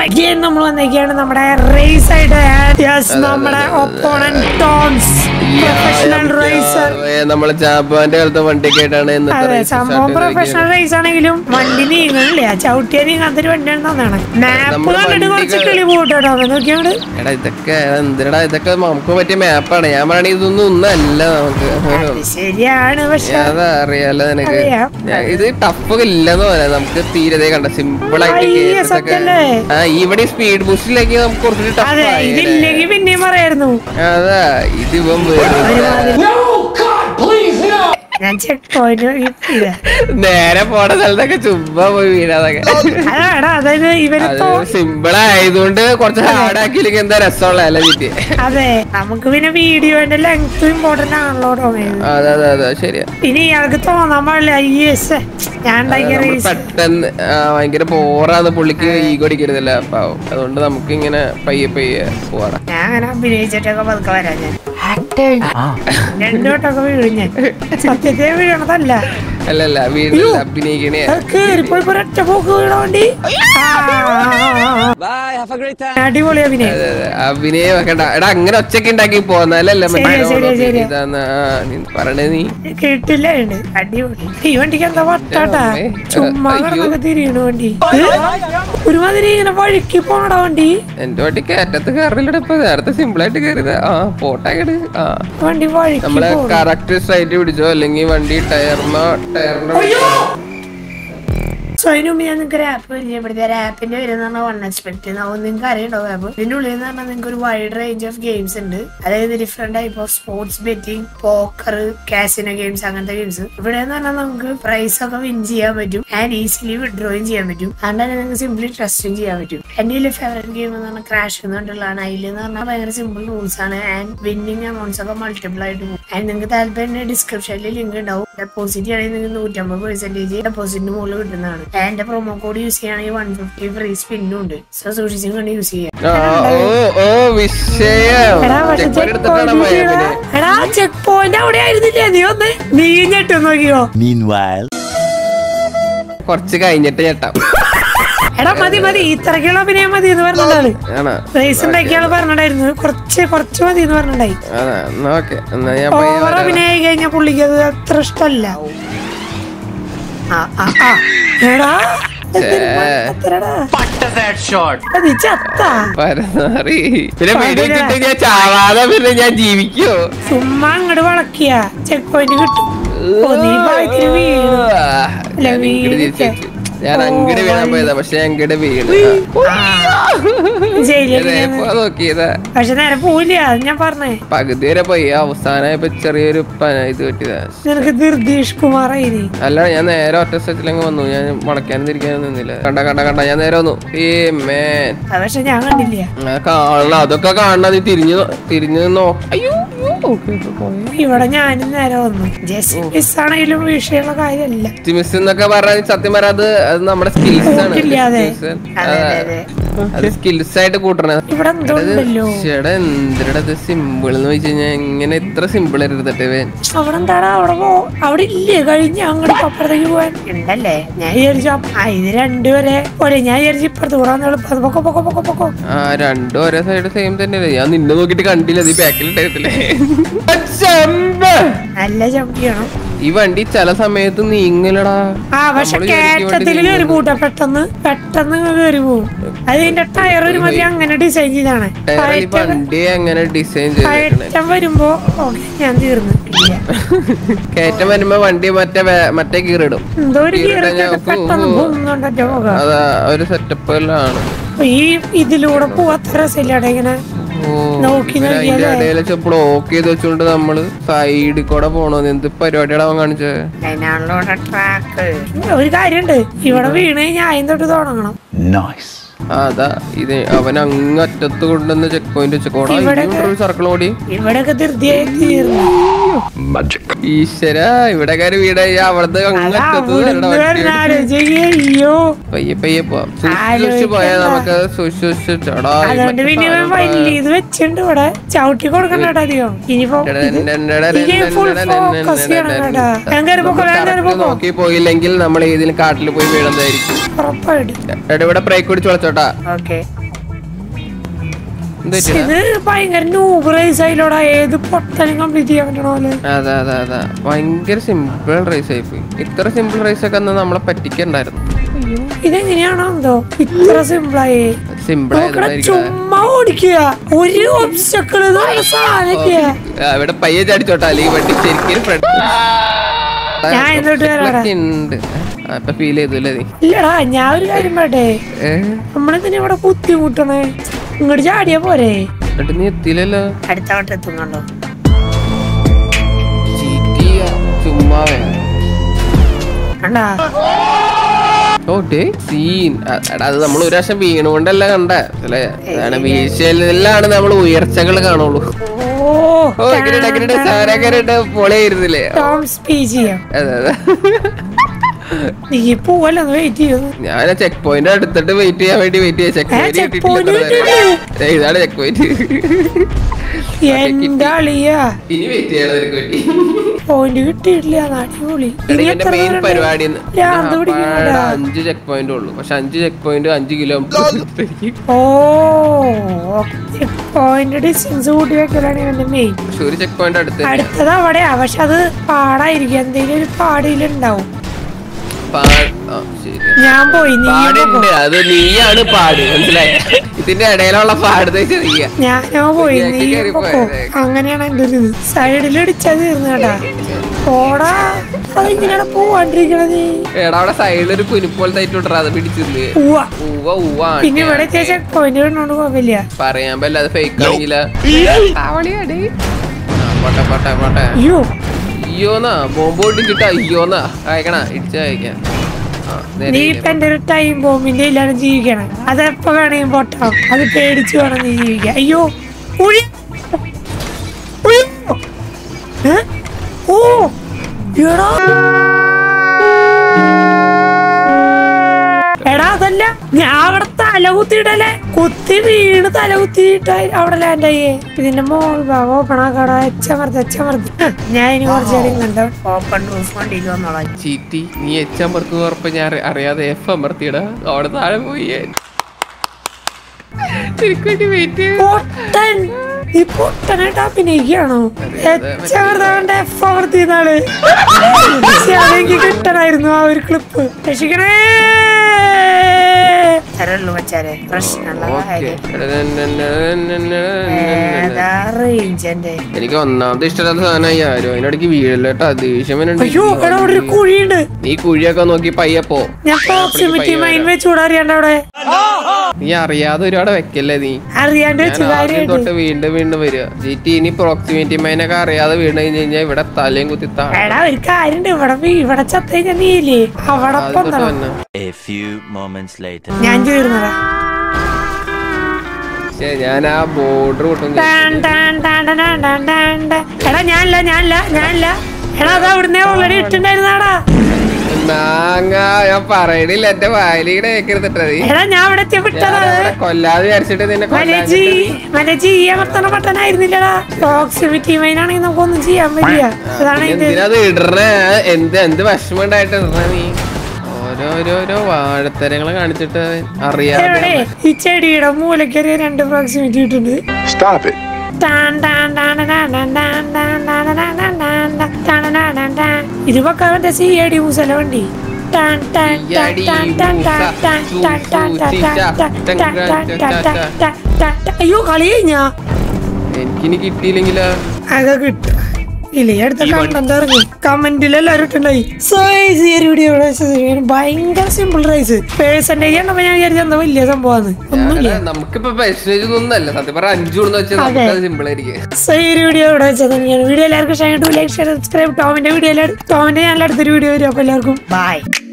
again നമ്മൾ വന്നേക്കാണ് നമ്മുടെ raise ആയിട്ട് Yes, നമ്മുടെ ഒപ്പോണന്റ് ടോംസ് പ്രൊഫഷണൽ റേസർ ഏ, നമ്മള് ജാപ്പാന്റെ കാലത്തെ വണ്ടിയൊക്കെ ആയിട്ടാണ് ഇന്നത്തെ അതെ race സംഭവം start പ്രൊഫഷണൽ റേസ് ആണെങ്കിലും വണ്ടി നീങ്ങണില്ല ചവിട്ടിയാ നീങ്ങാത്ത ഒരു വണ്ടിയാണ് തന്നാണ് മാപ്പ് നമ്മുടെ കണ്ടിട്ട് കുറച്ച് വണ്ടിക്ക് കിളി പോട്ടോ നോക്കിയോണ്ട് എടാ ഇതൊക്കെ എന്തിനടാ ഇതൊക്കെ നമുക്ക് പറ്റിയ മാപ്പാണ് ഞാൻ പറയണ ഇതൊന്നും ഒന്നല്ല നമുക്ക് ശരിയാണ് പക്ഷെ അതാ അറിയാലോ നിനക്ക് അറിയാം. ഞാൻ- ഇത് ടഫ് ഇല്ലെന്ന് പറയാം നമുക്ക് തീരെ കണ്ട സിമ്പിൾ ആയിട്ട് അയ്യേ, കേട്ടതൊക്കെ സത്യല്ലേ? ആ ഇവിടെ സ്പീഡ് ബൂസ്റ്റിലേക്ക് നമുക്ക് കുറച്ചുകൂടി ടഫ് അതെ ആയി ഇതില്ലെങ്കിൽ പിന്നെയും പറയായിരുന്നു അതാ ഇത് ഇവൻ വെറുതെ ഞാൻ ചെക്ക് പോയിന്റ് നേരെ പോണ സ്ഥലത്തൊക്കെ ചുമ്മാ പോയി വീണതൊക്കെ അതാടാ അതായത് ഇവര് അത് തോ- സിമ്പിൾ ആയതുകൊണ്ട് കുറച്ച് ഹാർഡ് ആക്കിയില്ലെങ്കിൽ എന്താ രസമുള്ള അല്ല ചീറ്റി അതെ നമുക്ക് പിന്നെ വീഡിയോന്റെ ലെങ്ത് ഇമ്പോർട്ടന്റ് ആണല്ലോ ടോമേത് അതെ അതെ അതെ ശരിയാ പിന്നെ ഇയാൾക്ക് തോന്നാൻ പാടില്ല അയ്യേ ഞാൻ ഉണ്ടാക്കിയ നമ്മൾ റേസ് പെട്ടെന്ന് ആ, ഭയങ്കര ബോറാന്ന് പുള്ളിക്ക് ഈഗോ അടിക്കരുതല്ല പാവം അതുകൊണ്ട് നമുക്ക് ഇങ്ങനെ പയ്യെ പയ്യെ പോവാടാ ഞാൻ അങ്ങനെ അഭിനയിച്ചിട്ടൊക്കെ പതുക്കെ വരാം ഞാൻ രണ്ടു വട്ടമൊക്കെ വീഴും ഞാൻ സത്യത്തെ വീഴണതല്ല അല്ലല്ല വീട്ടിൽ അഭിനയിക്കണേ അത് കേറിപ്പോയി ഇപ്പൊ ഒരൊറ്റ പോക്ക് വീണ വണ്ടി അടിപൊളി അഭിനയം അതെ അതെ അഭിനയം വെക്കണ്ട എടാ അങ്ങനെ ഒച്ചക്ക് ഉണ്ടാക്കി പോന്നല്ലേ ശരിയാ, ശരിയാ, ശരിയാ. ഇതാന്ന് ആ നീ പറയണേ നീ കേട്ടില്ല ഉണ്ട് അടിപൊളി ഈ വണ്ടിക്ക് എന്താ വട്ടാട്ടാ അമ്മേ. ചുമ്മാ അയ്യോ. കിടന്നൊക്കെ തിരിയണ വണ്ടി ഏ? ഒരുമാതിരി ഇങ്ങനെ വഴുക്കി പോണടാ വണ്ടി എന്റെ വണ്ടി കയറ്റത്ത് കയറില്ലട ഇപ്പൊ നേരത്തെ സിമ്പിൾ ആയിട്ട് കയറിയത് ആ പോട്ടാക്കട് ആ വണ്ടി വഴുക്കി നമ്മളെ പോണു. കറക്റ്റ് സ്ട്രൈറ്റ് പിടിച്ചോ അല്ലെങ്കിൽ വണ്ടി ടയർമ ടയറിന്റെ സോ അതിന് മുമ്പ് ഞാൻ നിങ്ങൾക്ക് ഒരു ആപ്പ് പരിചയപ്പെടുത്തിയ ഒരു ആപ്പിന്റെ പേര് എന്ന് പറഞ്ഞാൽ വൺ എക്സ്പെക്ട് ആവും നിങ്ങൾക്ക് അറിയണ്ടോ ആപ്പ് ഇതിന്റെ ഉള്ളിൽ എന്ന് പറഞ്ഞാൽ നിങ്ങൾക്ക് ഒരു വൈഡ് റേഞ്ച് ഓഫ് ഗെയിംസ് ഉണ്ട് അതായത് different type of sports betting poker casino games അങ്ങനത്തെ ഗെയിംസ് ഇവിടെ എന്ന് പറഞ്ഞാൽ നമുക്ക് പ്രൈസ് ഒക്കെ വിൻ ചെയ്യാൻ പറ്റും ആൻഡ് ഈസിലി വിഡ്രോയും ചെയ്യാൻ പറ്റും അതുകൊണ്ട് തന്നെ നിങ്ങൾക്ക് സിംപ്ലി ട്രസ്റ്റും ചെയ്യാൻ പറ്റും എന്റെ ഇതിൽ ഫേവറേറ്റ് ഗെയിം എന്ന് പറഞ്ഞാൽ ക്രാഷ് എന്നുള്ളതാണ് അതിൽ എന്ന് പറഞ്ഞാൽ ഭയങ്കര സിമ്പിൾ റൂൾസ് ആണ് ആൻഡ് വിന്നിങ് എമൗണ്ട്സ് ഒക്കെ മൾട്ടിപ്പിൾ ആയിട്ട് പോകും ആൻഡ് നിങ്ങൾക്ക് താല്പര്യം ഡിസ്ക്രിപ്ഷനിൽ ലിങ്ക് ഉണ്ടാവും ഡെപ്പോസിറ്റ് ആണെങ്കിൽ നിങ്ങൾക്ക് നൂറ്റമ്പത് പെർസെന്റേജ് ഡെപ്പോസിറ്റിന് മുകളിൽ കിട്ടുന്നതാണ് എന്റെ പ്രൊമോ കോഡ് യൂസ് ചെയ്യുകയാണെങ്കിൽ വൺ ഫിഫ്റ്റി ഫ്രീ സ്പിന്നും ഉണ്ട് സോ സൂക്ഷിച്ചും കണ്ട് യൂസ് ചെയ്യാം ആ, ഓ ഓ വിഷയം എടാ പക്ഷെ ചെക്ക് ചെക്ക് എടുത്തിട്ടാണ് പോയത് പിന്നെ എടാ ചെക്ക് പോയിന്റ് അവിടെ ആയിരുന്നില്ലേ നീ ഒന്ന് നീ ഞെട്ടു നോക്കിയോ Meanwhile. കുറച്ച് കഴിഞ്ഞിട്ട് ഞെട്ടാം എടാ മതി മതി ഇത്രക്കുള്ള അഭിനയം മതി എന്ന് പറഞ്ഞതാണ് ആണോ റേസ് ഉണ്ടാക്കിയാൾ പറഞ്ഞിട്ടുണ്ടായിരുന്നു കുറച്ച് കുറച്ച് മതി എന്ന് പറഞ്ഞിട്ടുണ്ടായി അതാ എന്നാ ഓക്കെ എന്നാ ഞാൻ പയ്യെ ഓവർ വരാം. അഭിനയം കഴിഞ്ഞാൽ പുള്ളിക്ക് അത് അത്ര ഇഷ്ടല്ല ആ ആ ആ എടാ എന്തൊരു മണ്ടത്തരടാ. അത് ചത്താ പരന്നാറി. പിന്നെ വെടിവെച്ചിട്ട് ഞാൻ ചാവാതെ പിന്നെ ഞാൻ ജീവിക്കോ ചുമ്മാ അങ്ങോട്ട് വളക്കിയ ചെക്ക് പോയിന്റ് കിട്ടും ഓ, നീ ഭാഗ്യത്തിന് വീണു അല്ല, ഞാൻ ഇങ്ങട് തിരിച്ച് വീണിട്ട്. വെച്ചു. ഞാൻ അങ്ങട് വീഴാൻ പോയതാ പക്ഷെ ഞാൻ ഇങ്ങട് വീണ് ജയിലിൽ നോക്കിയതാ പക്ഷെ നേരെ പോയില്ല അത് ഞാൻ പറഞ്ഞേ പകുതി വരെ പോയി അവസാനമായപ്പോ ചെറിയൊരു പന ഇത് കിട്ടിയതാ നിനക്ക് നിർദ്ദേശ് കുമാർ ആയിനി അല്ല ഞാൻ നേരെ ഒറ്റ സെറ്റിലങ്ങ് വന്നു ഞാൻ വളയ്ക്കാനും തിരിക്കാനും നിന്നില്ല കണ്ട കണ്ട കണ്ട ഞാൻ നേരെ വന്നു ഏ മേൻ അത് പക്ഷെ ഞാൻ കണ്ടില്ല ആ, കാണണം അതൊക്കെ കാണണം നീ തിരിഞ്ഞു നോ- തിരിഞ്ഞു നോ അയ്യോ അയ്യോ, ഓക്കേ, ഇപ്പൊ പോയി. ഇവിടെ ഞാനും നേരെ വന്നു ജസ്റ്റ് മിസ് ആണെങ്കിലും വിഷയമുള്ള കാര്യമല്ല മിസ് എന്നൊക്കെ പറഞ്ഞാൽ സത്യം പറഞ്ഞാൽ അത് അത് നമ്മുടെ സ്കിൽസ് ആണ് കൂട്ടില്ലാതെ. skills. അതെ, അതെ, ആ, അത് സ്കിൽസ് ആയിട്ട് കൂട്ടണേ ഇവിടെ എന്തോ ഉണ്ടല്ലോ ചേട്ടാ എന്തിനാ ഇത് സിമ്പിൾ എന്ന് വെച്ച് കഴിഞ്ഞാൽ ഇങ്ങനെ ഇത്ര സിമ്പിൾ ഇരുന്നിട്ട് ഇവൻ അവിടെ എന്താടാ അവിടെ പോ അവിടെ ഇല്ലേ കഴിഞ്ഞ അങ്ങോട്ട് അപ്പുറത്തേക്ക് പോവാൻ ഉണ്ടല്ലേ ഞാൻ വിചാരിച്ചു അപ്പ- ആ ഇത് രണ്ടുപേരെ പോലെ ഞാൻ വിചാരിച്ചു ഇപ്പുറത്ത് കൂടെ വന്ന് എളുപ്പം പൊക്കോ പൊക്കോ പൊക്കോ പൊക്കോ ആ രണ്ടും ഒരേ സൈഡ് സെയിം തന്നെയല്ലേ ഞാൻ നിന്നെ നോക്കിട്ട് കണ്ടില്ല നീ ബാക്കിൽ ഇട്ടേത്തില്ലേ നല്ല ചവിട്ടിയാണ് ഈ വണ്ടി ചില സമയത്ത് നീങ്ങലടാ ആ പക്ഷെ നമ്മള് വിചാരിക്കും വണ്ടി കയറ്റത്തിൽ കയറി കൂട്ട പെട്ടെന്ന് പെട്ടെന്ന് കയറി പോകും അത് ഇതിന്റെ ടയർ ഒരു മതി അങ്ങനെ ഡിസൈൻ ചെയ്താണ് ടയർ ഈ കയറ്റം വണ്ടി അങ്ങനെ ഡിസൈൻ ചെയ്തേക്കണേ കയറ്റം വരുമ്പോ ഓക്കെ ഞാൻ തീർന്നു ഇല്ല കയറ്റം വരുമ്പോ വണ്ടി മറ്റേ വേ- മറ്റേ ഗീറിടും എന്തോ ഒരു ഗീറിട്ടാ കീറൊക്കെ ഞാൻ പെട്ടെന്ന് പോകുന്നുണ്ടൊറ്റ പോകാം അതാ ഒരു സെറ്റപ്പ് എല്ലാം അപ്പൊ ഈ ഇതിലൂടെ പോവാത്ത രസമില്ലാടെ ഇങ്ങനെ നോക്കി അതിന്റെ നോക്കിയാലേ ഇടയിൽ ബ്ലോക്ക് ചെയ്ത് വെച്ചോണ്ട് നമ്മള് സൈഡിൽ കൂടെ പോണോന്ന് എന്ത് പരിപാടിയാണ് അവൻ കാണിച്ചത് അതിനാണല്ലോ ട്രാക്ക് ഒരു കാര്യണ്ട് ഇവിടെ വീണ് കഴിഞ്ഞാൽ ആദ്യം തൊട്ട് തുടങ്ങണം Nice. ആ, അതാ ഇത് അവൻ അങ്ങ് അറ്റത്ത് കൊണ്ടുവന്ന് ചെക്ക് പോയിന്റ് വെച്ചോടാ ഇവിടെ ഒരു സർക്കിൾ ഓടി ഇവിടെയൊക്കെ ധൃതിയായി തീർന്നു ഈശ്വര ഇവിടെ കയറി വീടായി അവിടുത്തെ അങ്ങ് അതാ അറ്റത്ത് അവിടുന്ന് വരണ്ട വണ്ടി വരുന്ന ആലോചിച്ച് അയ്യോ പയ്യെ പയ്യെ പോവാം സൂക്ഷിച്ച് പോയാൽ നമുക്ക് സൂക്ഷിച്ച് ചടാ ഈ അതുകൊണ്ട് മറ്റേ പിന്നെ ഇവൻ സാധനം വലിയ ഇത് വെച്ചിട്ടുണ്ട് ഇവിടെ ചവിട്ടി കൊടുക്കണ്ട കേട്ടോ അധികം ഇനിയിപ്പോ ഫുൾ ഫോക്കസ് ചെയ്യണം കേട്ടാ ഞാൻ കയറി പോക്കോ ഞാൻ കയറി correct പോക്കോ നോക്കി പോയില്ലെങ്കിൽ നമ്മൾ ഏതെങ്കിലും കാട്ടിൽ പോയി വീഴുന്നതായിരിക്കും ഉറപ്പായിട്ട് എടാ, ഇവിടെ ബ്രേക്ക് പിടിച്ച് വളച്ചോട്ടാ ഓക്കെ എന്താ പക്ഷെ ഇത് ഭയങ്കര നൂബ് റേസ് ആയില്ലോടാ ഏത് പൊട്ടനും കംപ്ലീറ്റ് ചെയ്യാൻ പറ്റണ പോലെ അതെ അതെ അതെ ഭയങ്കര സിമ്പിൾ റേസ് ആയിപ്പോയി ഇത്ര സിമ്പിൾ റേസ് ഒക്കെ അന്ന് നമ്മളെ പറ്റിക്കണ്ടായിരുന്നു അയ്യോ ഇതെങ്ങനെയാണോ എന്തോ ഇത്ര സിമ്പിളായി സിമ്പിൾ നോക്കടാ ആയതുകൊണ്ടായിരിക്കും ചുമ്മാ ഓടിക്കുക ഒരു ഒബ്സ്റ്റക്കിള് സാധനൊക്കെ ആ, ഇവിടെ പയ്യെ ചാടിച്ചോട്ടാ അല്ലെങ്കിൽ വണ്ടി ശരിക്കും ഫ്രണ്ട് ഞാൻ എന്നിട്ട് വരാടാ. ഉണ്ട് ആ, ഇപ്പൊ ഫീൽ ചെയ്തു അല്ലേ നീ ഇല്ലടാ ഞാൻ ഒരു കാര്യം പറയട്ടെ ഏ? നമ്മളെന്തിനാ ഇവിടെ ബുദ്ധിമുട്ടണേ ഇങ്ങോട്ട് ചാടിയാ പോരെ എന്നിട്ട് നീ എത്തിയില്ലല്ലോ അടുത്ത വട്ടം എത്തുന്നുണ്ടോ ചീറ്റിയ ചുമ്മാവേ കണ്ടാ ഓ ഡേ സീൻ അ- എടാ അത് നമ്മൾ ഒരു പ്രാവശ്യം വീണുകൊണ്ടല്ല കണ്ട അല്ലേ അതാണ് വീഴ്ചയിലാണ് നമ്മൾ ഉയർച്ചകൾ കാണുള്ളൂ ഓ ഓ എങ്ങനെയുണ്ട് എങ്ങനെയുണ്ട് സാരങ്ങനെയുണ്ട് പൊളിയായിരുന്നില്ലേ ടോം സ്പീച്ച് ചെയ്യാം അതെ അതെ നീ പോവല്ലോ ഒന്ന് വെയിറ്റ് ചെയ്യുന്നു ഞാൻ ചെക്ക് പോയിന്റ് അടുത്തിട്ട് വെയിറ്റ് ചെയ്യാൻ വേണ്ടി വെയിറ്റ് ചെയ്യാം ചെക്ക് ഏ, check point പോയിന്റ് കിട്ടിയില്ലേ? ഇതാണ് ചെക്ക് പോയിന്റ് എന്താ അളിയാ ഇനി വെയിറ്റ് ചെയ്യണം നിനക്ക് വേണ്ടി പോയിന്റ് കിട്ടിയിട്ടില്ല അത് അടിപൊളി എടാ, ഇനി ഇവന്റെ എത്ര മെയിൻ നേരം പരിപാടി ഉണ്ട്? ഭ്രാന്ത് പിടിക്കുന്നുണ്ടാ. അഞ്ച് ചെക്ക് പോയിന്റ് ഉള്ളൂ പക്ഷെ അഞ്ച് ചെക്ക് പോയിന്റ് അഞ്ച് കിലോമീറ്റർ ഓ പോയിന്റ് ഡിസ്റ്റൻസ് കൂട്ടി വെക്കലാണ് ഇവന്റെ മെയിൻ പക്ഷെ ഒരു ചെക്ക് പോയിന്റ് അടുത്ത് തന്നെയാ. അടുത്തത് അവിടെയാ പക്ഷെ അത് പാടായിരിക്കും എന്തെങ്കിലും ഒരു പാടിയിലുണ്ടാവും പാ- ആ, ശരി. ഞാൻ പോയി നീ പാടുണ്ട് അത് നീയാണ് പാട് മനസ്സിലായ ഇതിന്റെ ഇടയിലുള്ള പാട് ചെറിയ ഞാനോ പോയി ശരിയാക്കി നീ കയറി പൊക്കോ. പോയത്. അങ്ങനെയാണ് എന്റെ ഒരു സൈഡിൽ ഇടിച്ചാ തീർന്നു കേട്ടാ പോടാ അതിങ്ങനെയാണ് പോവാണ്ടിരിക്കണത് എടാ അവിടെ സൈഡിൽ ഒരു കുനിപ്പോൾ തൈറ്റ് അത് പിടിച്ചിരുന്നു ഉവ്വ ഉവ്വ ഉവ്വ പിന്നെ ഇവിടെ എത്തിയ ചെക്ക് പോയിന്റ് കണ്ടോണ്ട് പോവില്ല പറയാൻ പറ്റില്ല അത് ഫേക്ക് ആണെങ്കില പോട്ടെ പോട്ടെ പോട്ടെ അയ്യോ അയ്യോന്നാ ബോംബ് പൊട്ടിച്ചിട്ട് അയ്യോന്നാ അയക്കണ ഇടിച്ച അയക്കാം ആ, നേരെ നീ ഇങ്ങനെ. ഇപ്പൊ എന്റെ ഒരു ടൈം ബോംബിന്റെ ഇല്ലാണ് ജീവിക്കണം അതെപ്പോ വേണമെങ്കിൽ പൊട്ടാം അത് പേടിച്ചു വേണം നീ ജീവിക്കാൻ അയ്യോ ഉഴി. ഉയ്യോ. ഏ? ഓ എടാ എടാ അതല്ല ഞാൻ അവിടെ തല കുത്തിയിടല്ലേ കുത്തി വീണ് തല കുത്തിയിട്ട് അവിടെ ലാൻഡായേ ഇതിന്റെ മോൾ ഭാഗം ഓപ്പൺ ആക്കാടാ എച്ചമർത്ത് എച്ചമർത്ത് ഞാൻ ഇനി കുറച്ച് നേരം കണ്ടോ ഓപ്പൺ റൂഫ് വണ്ടിയിൽ വന്നോളാം ചീറ്റി നീ എച്ച് അമർത്തുന്ന ഉറപ്പ് ഞാൻ അറി- അറിയാതെ എഫ് അമർത്തിയടാ അവിടെ താഴെ പോയി ഞാൻ. എനിക്ക് വേണ്ടി വെയിറ്റ് ചെയ്ത് പൊട്ടൻ ഈ പൊട്ടനായിട്ട് അഭിനയിക്കുകയാണോ അതെ, അതെ, എച്ചവർദ്ധവന്റെ എഫ് അമർത്തിയതാണ് എനിക്ക് കിട്ടണായിരുന്നു ആ ഒരു ക്ലിപ്പ് രക്ഷിക്കണേ തരള്ളു വച്ചാലേ പ്രശ്നമുള്ള ഓക്കെ റേഞ്ച് എന്റെ എനിക്ക് ഒന്നാമത് ഇഷ്ടമില്ലാത്ത സാധനമായി ആരും അതിനിടയ്ക്ക് വീഴല്ലേട്ടാ ദേഷ്യം വരുന്നുണ്ട് അയ്യോ എടാ അവിടെ ഒരു കുഴിയുണ്ട് നീ കുഴിയൊക്കെ നോക്കി പയ്യെ പോ ഞാൻ പ്രോക്സിമിറ്റി മൈൻഡ് വെച്ചൂടെ അറിയാണ്ട് അവിടെ നീ അറിയാതെ ഒരുപാട് വെക്കല്ലേ നീ അറിയാണ്ട് വെച്ച് ഞാൻ ആദ്യം കാര്യമായിട്ട് തൊട്ട് വീണ്ടും വീണ്ടും വരിക ജി ടി ഇനി പ്രോക്സിമിറ്റി മൈനൊക്കെ അറിയാതെ വീണ് കഴിഞ്ഞ് കഴിഞ്ഞാൽ ഇവിടെ തലയും കുത്തി താഴെ എടാ ഒരു കാര്യണ്ട് ഇവിടെ വീ- ഇവിടെ ചത്ത കഴിഞ്ഞാ നീയില്ലേ അവിടെ ആദ്യം തൊട്ട് പൊന്നണം തന്നെ A few moments later. ഞാൻ ചേർന്നടാ പക്ഷേ ഞാൻ ആ ബോർഡർ പൊട്ടും ടാൻ ടാൻ ടാൻ ടാൻ ടാൻ ടാൻ ടാൻ ടാൻ. എടാ ഞാനില്ല ഞാനില്ല ഞാനില്ല എടാ അത് അവിടുന്ന് ഓൾറെഡി ഇട്ടുണ്ടായിരുന്നാടാ മാങ്ങ ഞാൻ പറയണില്ല എന്റെ വായിലിങ്ങനെ കേൾക്കരുതട്ടെ നീ എടാ ഞാൻ അവിടെ എത്തിയ വിട്ടതാ ഞാൻ അവിടെ കൊല്ലാതെ വിചാരിച്ചിട്ട് നിന്നെ മലജി മലജി ഈ അമർത്തണ പട്ടനായിരുന്നില്ലടാ പ്രോക്സിമിറ്റി മൈനാണെങ്കിൽ നമുക്കൊന്നും ചെയ്യാൻ പറ്റില്ല അതാണ് ഇത് എന്തിനത് ഇടണേ എന്ത് എന്ത് വിഷമം ഉണ്ടായിട്ട് ഇടണേ നീ ഓരോരോരോ വാഴത്തരങ്ങള് കാണിച്ചിട്ട് അറിയാതെ എവിടെ ഈ ചെടിയുടെ മൂലക്കറിയ രണ്ട് പ്രോക്സിമിറ്റി ഇട്ടുണ്ട് Stop it. ടാൻ ടാൻ ടാൻ ടാൻ ടാൻ ടാൻ ടാൻ ടാൻ ടാൻ ടാൻ ടാൻ ടാൻ ടാൻ ടാൻ ടാൻ ടാൻ. ഇത് വെക്കാൻ മറ്റേ സി ഐ ഡി മൂസല വണ്ടി ടാൻ ടാൻ ടാൻ ടാൻ ടാൻ ടാൻ ടാൻ ടാൻ ടാൻ ടാൻ ടാൻ ടാൻ ടാൻ ടാൻ ടാൻ ടാൻ ടാൻ ടാൻ ടാൻ. അയ്യോ കളി കഴിഞ്ഞാ എനിക്കിനി കിട്ടിയില്ലെങ്കിലോ അതൊക്കെ കിട്ടും ഇല്ല ഈ അടുത്ത കണ്ടന്റ് ഇറങ്ങി കമന്റിൽ എല്ലാവരും ഇട്ടുണ്ടായി സൈസ് ഈ ഒരു വീഡിയോ ഇവിടെ വെച്ചത് ഭയങ്കര സിമ്പിൾ റൈസ് പേഴ്സന്റേജ് കണ്ടപ്പോ ഞാൻ വിചാരിച്ച എന്താ വലിയ സംഭവമാണ് ഒന്നുമില്ല ഞാനത് നമുക്കിപ്പോ പെർസെന്റേജ് ഒന്നല്ല സത്യം പറഞ്ഞ അഞ്ചു കൊടുന്ന് വെച്ചാൽ അതെ. നമുക്ക് സിമ്പിൾ ആയിരിക്കും സോ ഈ ഒരു വീഡിയോ ഇവിടെ വെച്ചത് തന്നെയാണ് വീഡിയോ എല്ലാവർക്കും share to like share subscribe ടോമിന്റെ വീഡിയോ ടോമിന്റെ ചാനൽ അടുത്തൊരു വീഡിയോ വരും അപ്പൊ എല്ലാവർക്കും ബൈ